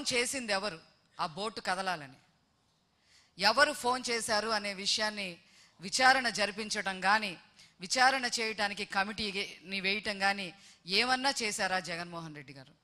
చేసింది ఎవరు ఆ బోటు కదలాలని ఎవరు ఫోన్ చేశారు అనే విషయాన్ని విచారణ జరిపించడం కానీ విచారణ చేయడానికి కమిటీని వేయటం కానీ ఏమన్నా చేశారా జగన్మోహన్ రెడ్డి గారు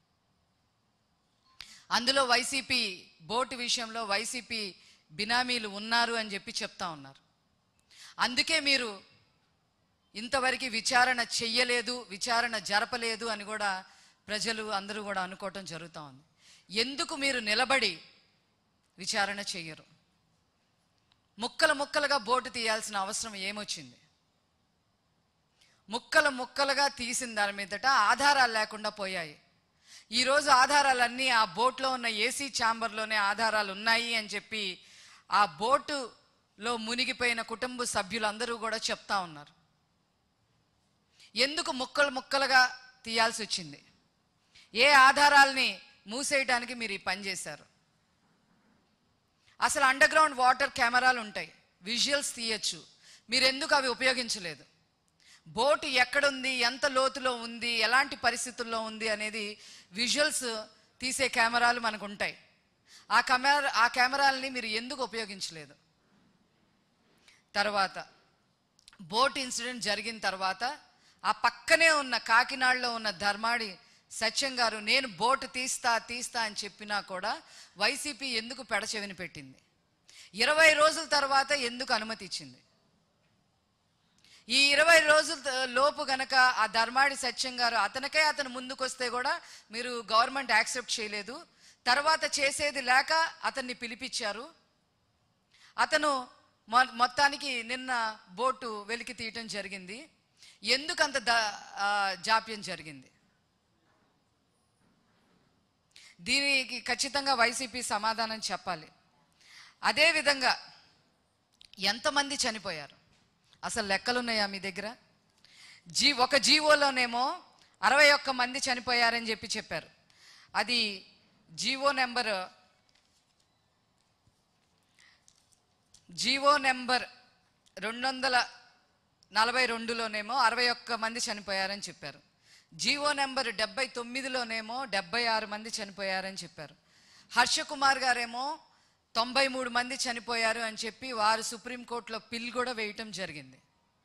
అందులో వైసీపీ బోటు విషయంలో వైసీపీ బినామీలు ఉన్నారు అని చెప్పి చెప్తా ఉన్నారు అందుకే మీరు ఇంతవరకు విచారణ చెయ్యలేదు విచారణ జరపలేదు అని కూడా ప్రజలు అందరూ కూడా అనుకోవటం జరుగుతూ ఉంది ఎందుకు మీరు నిలబడి విచారణ చెయ్యరు ముక్కలు ముక్కలుగా బోటు తీయాల్సిన అవసరం ఏమొచ్చింది ముక్కలు ముక్కలుగా తీసిన దాని మీదట ఆధారాలు లేకుండా పోయాయి ఈరోజు ఆధారాలన్నీ ఆ బోట్లో ఉన్న ఏసీ ఛాంబర్లోనే ఆధారాలు ఉన్నాయి అని చెప్పి ఆ బోటులో మునిగిపోయిన కుటుంబ సభ్యులందరూ కూడా చెప్తా ఉన్నారు ఎందుకు ముక్కలు ముక్కలుగా తీయాల్సి వచ్చింది ఏ ఆధారాల్ని మూసేయడానికి మీరు ఈ పని చేశారు అసలు అండర్ గ్రౌండ్ వాటర్ కెమెరాలు ఉంటాయి విజువల్స్ తీయచ్చు మీరు ఎందుకు అవి ఉపయోగించలేదు బోటు ఎక్కడుంది ఎంత లోతులో ఉంది ఎలాంటి పరిస్థితుల్లో ఉంది అనేది విజువల్స్ తీసే కెమెరాలు మనకు ఉంటాయి ఆ కెమెరా ఆ కెమెరాలని మీరు ఎందుకు ఉపయోగించలేదు తర్వాత బోట్ ఇన్సిడెంట్ జరిగిన తర్వాత ఆ పక్కనే ఉన్న కాకినాడలో ఉన్న ధర్మాడి సత్యం గారు నేను బోటు తీస్తా తీస్తా అని చెప్పినా కూడా వైసీపీ ఎందుకు పెడచెవిని పెట్టింది ఇరవై రోజుల తర్వాత ఎందుకు అనుమతి ఇచ్చింది ఈ ఇరవై రోజుల త- లోపు గనక ఆ ధర్మాడి సత్యం గారు అతనికే అతను ముందుకొస్తే కూడా మీరు గవర్నమెంట్ యాక్సెప్ట్ చేయలేదు తర్వాత చేసేది లేక అతన్ని పిలిపించారు అతను మొ- మొత్తానికి నిన్న బోటు వెలికి తీయటం జరిగింది ఎందుకు అంత ద- ఆ, జాప్యం జరిగింది దీనికి ఖచ్చితంగా వైసీపీ సమాధానం చెప్పాలి అదేవిధంగా ఎంతమంది చనిపోయారు అసలు లెక్కలున్నాయా మీ దగ్గర జీ ఒక జీవోలోనేమో అరవై ఒక్క మంది చనిపోయారని చెప్పి చెప్పారు అది జీవో నెంబర్ జీవో నెంబర్ రెండు వందల నలభై రెండులోనేమో అరవై ఒక్క మంది చనిపోయారని చెప్పారు జీవో నెంబర్ డెబ్బై తొమ్మిదిలోనేమో డెబ్బై ఆరు మంది చనిపోయారని చెప్పారు హర్షకుమార్ గారేమో తొంభై మూడు మంది చనిపోయారు అని చెప్పి వారు సుప్రీంకోర్టులో పిల్ కూడా వేయటం జరిగింది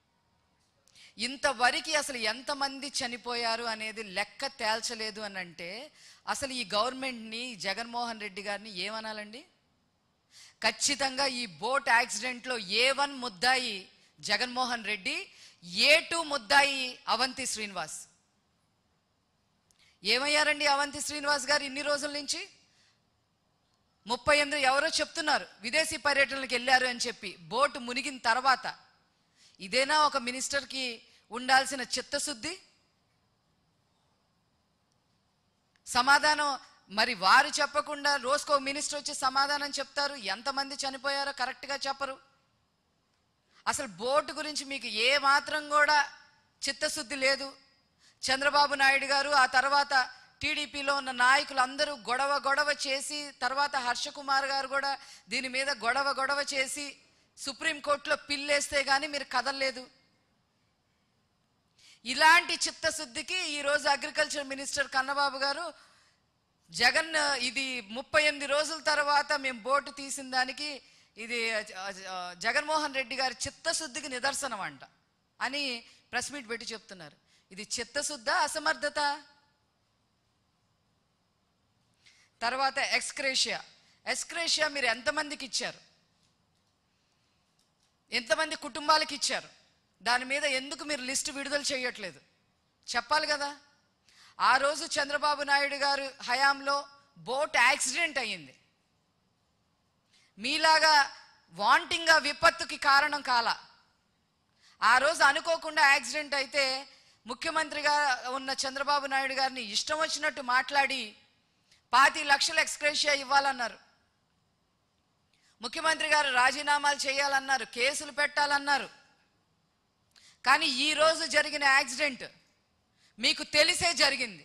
ఇంతవరకు అసలు ఎంతమంది చనిపోయారు అనేది లెక్క తేల్చలేదు అని అంటే అసలు ఈ గవర్నమెంట్ని జగన్మోహన్ రెడ్డి గారిని ఏమనాలండి ఖచ్చితంగా ఈ బోట్ యాక్సిడెంట్లో ఏ వన్ ముద్దాయి జగన్మోహన్ రెడ్డి ఏ టూ ముద్దాయి అవంతి శ్రీనివాస్ ఏమయ్యారండి అవంతి శ్రీనివాస్ గారు ఇన్ని రోజుల నుంచి ముప్పై ఎనిమిది ఎవరో చెప్తున్నారు విదేశీ పర్యటనలకు వెళ్ళారు అని చెప్పి బోటు మునిగిన తర్వాత ఇదేనా ఒక మినిస్టర్కి ఉండాల్సిన చిత్తశుద్ధి సమాధానం మరి వారు చెప్పకుండా రోజుకో మినిస్టర్ వచ్చి సమాధానం చెప్తారు ఎంతమంది చనిపోయారో కరెక్ట్గా చెప్పరు అసలు బోటు గురించి మీకు ఏ మాత్రం కూడా చిత్తశుద్ధి లేదు చంద్రబాబు నాయుడు గారు ఆ తర్వాత టీడీపీలో ఉన్న నాయకులు అందరూ గొడవ గొడవ చేసి తర్వాత హర్షకుమార్ గారు కూడా దీని మీద గొడవ గొడవ చేసి సుప్రీంకోర్టులో పిల్లేస్తే కానీ మీరు కదలలేదు ఇలాంటి చిత్తశుద్ధికి ఈరోజు అగ్రికల్చర్ మినిస్టర్ కన్నబాబు గారు జగన్ ఇది ముప్పై ఎనిమిది రోజుల తర్వాత మేము బోటు తీసిన దానికి ఇది ఆ, ఆ, జగన్మోహన్ రెడ్డి గారి చిత్తశుద్ధికి నిదర్శనం అంట అని ప్రెస్ మీట్ పెట్టి చెప్తున్నారు ఇది చిత్తశుద్ధ అసమర్థత తర్వాత ఎక్స్క్రేషియా ఎక్స్క్రేషియా మీరు ఎంతమందికి ఇచ్చారు ఎంతమంది కుటుంబాలకు ఇచ్చారు దాని మీద ఎందుకు మీరు లిస్టు విడుదల చేయట్లేదు చెప్పాలి కదా ఆ రోజు చంద్రబాబు నాయుడు గారు హయాంలో బోట్ యాక్సిడెంట్ అయ్యింది మీలాగా వాంటింగ్గా విపత్తుకి కారణం కాల ఆ రోజు అనుకోకుండా యాక్సిడెంట్ అయితే ముఖ్యమంత్రిగా ఉన్న చంద్రబాబు నాయుడు గారిని ఇష్టం వచ్చినట్టు మాట్లాడి పాతి లక్షల ఎక్స్క్రేషియా ఇవ్వాలన్నారు ముఖ్యమంత్రి గారు రాజీనామాలు చేయాలన్నారు కేసులు పెట్టాలన్నారు కానీ ఈ రోజు జరిగిన యాక్సిడెంట్ మీకు తెలిసే జరిగింది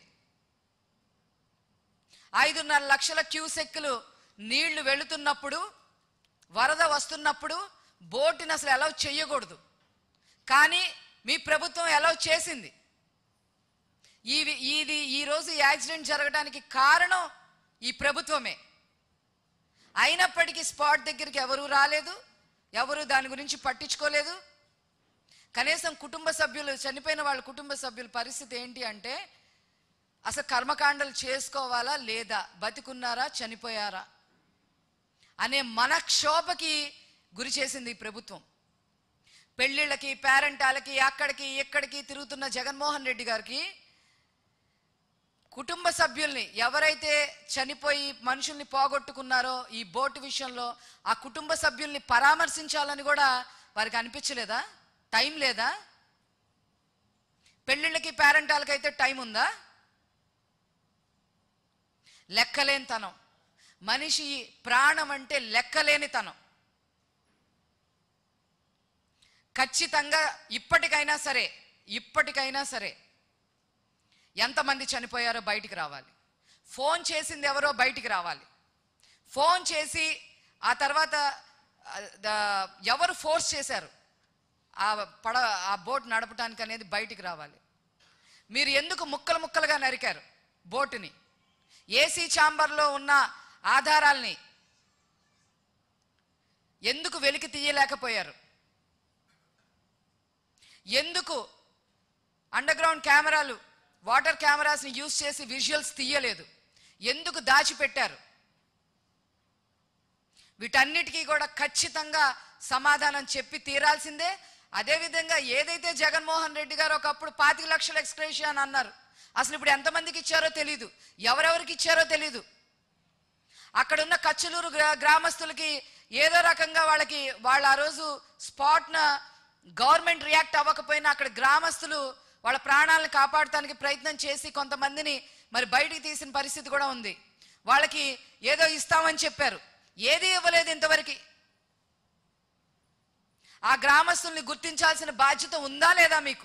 ఐదున్నర లక్షల క్యూసెక్కులు నీళ్లు వెళుతున్నప్పుడు వరద వస్తున్నప్పుడు బోటుని అసలు అలౌ చేయకూడదు కానీ మీ ప్రభుత్వం అలౌ చేసింది ఈ ఇది ఈ రోజు ఈ యాక్సిడెంట్ జరగడానికి కారణం ఈ ప్రభుత్వమే అయినప్పటికీ స్పాట్ దగ్గరికి ఎవరూ రాలేదు ఎవరు దాని గురించి పట్టించుకోలేదు కనీసం కుటుంబ సభ్యులు చనిపోయిన వాళ్ళ కుటుంబ సభ్యుల పరిస్థితి ఏంటి అంటే అసలు కర్మకాండలు చేసుకోవాలా లేదా బతికున్నారా చనిపోయారా అనే మనక్షోభకి గురి చేసింది ఈ ప్రభుత్వం పెళ్ళిళ్ళకి పేరెంటాలకి అక్కడికి ఇక్కడికి తిరుగుతున్న జగన్మోహన్ రెడ్డి గారికి కుటుంబ సభ్యుల్ని ఎవరైతే చనిపోయి మనుషుల్ని పోగొట్టుకున్నారో ఈ బోటు విషయంలో ఆ కుటుంబ సభ్యుల్ని పరామర్శించాలని కూడా వారికి అనిపించలేదా టైం లేదా పెళ్ళిళ్ళకి పేరెంటాలకైతే టైం ఉందా లెక్కలేని తనం మనిషి ప్రాణం అంటే లెక్కలేని తనం ఖచ్చితంగా ఇప్పటికైనా సరే ఇప్పటికైనా సరే ఎంతమంది చనిపోయారో బయటికి రావాలి ఫోన్ చేసింది ఎవరో బయటికి రావాలి ఫోన్ చేసి ఆ తర్వాత ఆ, ద- ఎవరు ఫోర్స్ చేశారు ఆ పడ ఆ బోట్ నడపడానికి అనేది బయటికి రావాలి మీరు ఎందుకు ముక్కలు ముక్కలుగా నరికారు బోటుని ఏసీ ఛాంబర్లో ఉన్న ఆధారాల్ని ఎందుకు వెలికి తీయలేకపోయారు ఎందుకు అండర్ గ్రౌండ్ కెమెరాలు వాటర్ కెమెరాస్ని యూజ్ చేసి విజువల్స్ తీయలేదు ఎందుకు దాచిపెట్టారు వీటన్నిటికీ కూడా ఖచ్చితంగా సమాధానం చెప్పి తీరాల్సిందే అదేవిధంగా ఏదైతే జగన్మోహన్ రెడ్డి గారు ఒకప్పుడు పాతిక లక్షల ఎక్స్క్రేషియా అని అన్నారు అసలు ఇప్పుడు ఎంతమందికి ఇచ్చారో తెలీదు ఎవరెవరికి ఇచ్చారో తెలీదు అక్కడ ఉన్న కచ్చలూరు గ్రా- గ్రామస్తులకి ఏదో రకంగా వాళ్ళకి వాళ్ళ ఆ రోజు స్పాట్న గవర్నమెంట్ రియాక్ట్ అవ్వకపోయినా అక్కడ గ్రామస్తులు వాళ్ళ ప్రాణాలను కాపాడటానికి ప్రయత్నం చేసి కొంతమందిని మరి బయటికి తీసిన పరిస్థితి కూడా ఉంది వాళ్ళకి ఏదో ఇస్తామని చెప్పారు ఏది ఇవ్వలేదు ఇంతవరకు ఆ గ్రామస్తుల్ని గుర్తించాల్సిన బాధ్యత ఉందా లేదా మీకు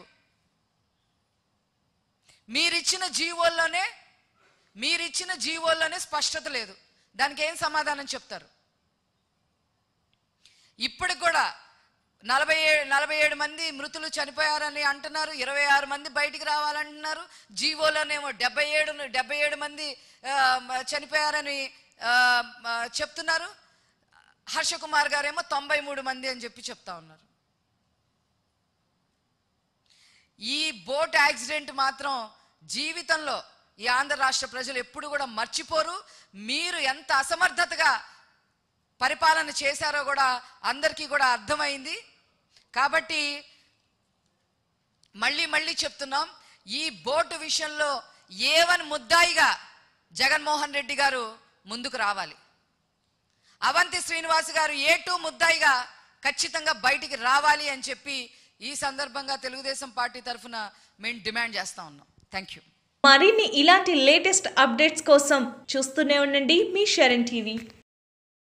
మీరిచ్చిన జీవోల్లోనే మీరిచ్చిన జీవోల్లోనే స్పష్టత లేదు దానికి ఏం సమాధానం చెప్తారు ఇప్పటికి కూడా నలభై ఏడు నలభై ఏడు మంది మృతులు చనిపోయారని అంటున్నారు ఇరవై ఆరు మంది బయటికి రావాలంటున్నారు జీవోలోనేమో డెబ్బై ఏడు డెబ్బై ఏడు మంది ఆ, మ- చనిపోయారని ఆ, మ- చెప్తున్నారు హర్షకుమార్ గారేమో తొంభై మూడు మంది అని చెప్పి చెప్తా ఉన్నారు ఈ బోట్ యాక్సిడెంట్ మాత్రం జీవితంలో ఈ ఆంధ్ర రాష్ట్ర ప్రజలు ఎప్పుడు కూడా మర్చిపోరు మీరు ఎంత అసమర్థతగా పరిపాలన చేశారో కూడా అందరికీ కూడా అర్థమైంది కాబట్టి మళ్ళీ మళ్ళీ చెప్తున్నాం ఈ బోటు విషయంలో ఏవన్ ముద్దాయిగా జగన్మోహన్ రెడ్డి గారు ముందుకు రావాలి అవంతి శ్రీనివాస్ గారు ఏ టూ ముద్దాయిగా ఖచ్చితంగా బయటికి రావాలి అని చెప్పి ఈ సందర్భంగా తెలుగుదేశం పార్టీ తరఫున మేము డిమాండ్ చేస్తా ఉన్నాం థ్యాంక్ యూ మరిన్ని ఇలాంటి లేటెస్ట్ అప్డేట్స్ కోసం చూస్తూనే ఉండండి మీ షరణ్ టీవీ